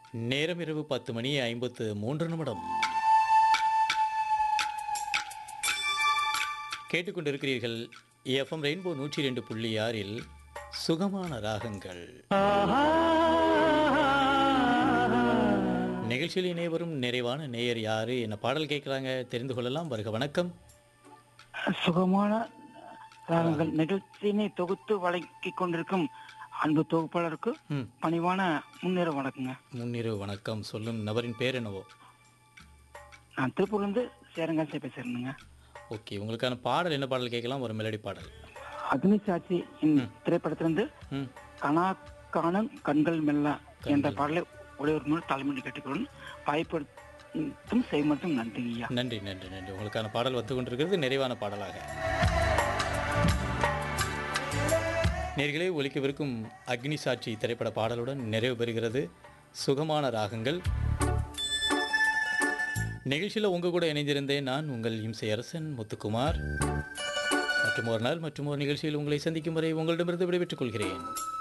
நேரம் இரவு பத்து மணி ஐம்பத்து மூன்று நிமிடம் கேட்டுக்கொண்டிருக்கிறீர்கள் எஃப்எம் ரெயின்போ நூற்றி ரெண்டு புள்ளி ஆறில் சுகமான ராகங்கள் நிகழ்ச்சியில் இணைவரும் நிறைவான நேயர் யாரு என்ன பாடல் கேட்குறாங்க தெரிந்து கொள்ளலாம் வருக வணக்கம் சுகமான ராகங்கள் நிகழ்ச்சியினை தொகுத்து வழங்கிக் கொண்டிருக்கும் அன்பு தொகுப்பாளருக்கு ம் பணிவான முன்னேற வணக்கங்க முன்னிரவு வணக்கம் சொல்லும் நபரின் பேர் என்னவோ நான் திருப்பூர்லேருந்து சேரங்காசி பேசுறேனுங்க ஓகே உங்களுக்கான பாடல் என்ன பாடல் கேட்கலாம் ஒரு மெலடி பாடல் அக்னி சாட்சி இந்த திரைப்படத்திலிருந்து ம் கனா காணும் கண்கள் மெல்ல என்ற பாடலை ஒளிவர் மூலம் தலைமுறை கேட்டுக்கொள்ளும் பயப்படுத்தும் செய்மட்டும் நன்றிங்க ஐயா நன்றி நன்றி நன்றி உங்களுக்கான பாடல் வந்து கொண்டிருக்கிறது நிறைவான பாடலாக நேர்களே ஒலிக்கவிருக்கும் அக்னி சாட்சி திரைப்பட பாடலுடன் நிறைவு பெறுகிறது சுகமான ராகங்கள் நிகழ்ச்சியில் உங்க கூட இணைந்திருந்தேன் நான் உங்கள் இம்சை அரசன் முத்துக்குமார் மற்றும் ஒரு நாள் மற்றும் ஒரு நிகழ்ச்சியில் உங்களை சந்திக்கும் வரை உங்களிடமிருந்து விடைபெற்றுக் கொள்கிறேன்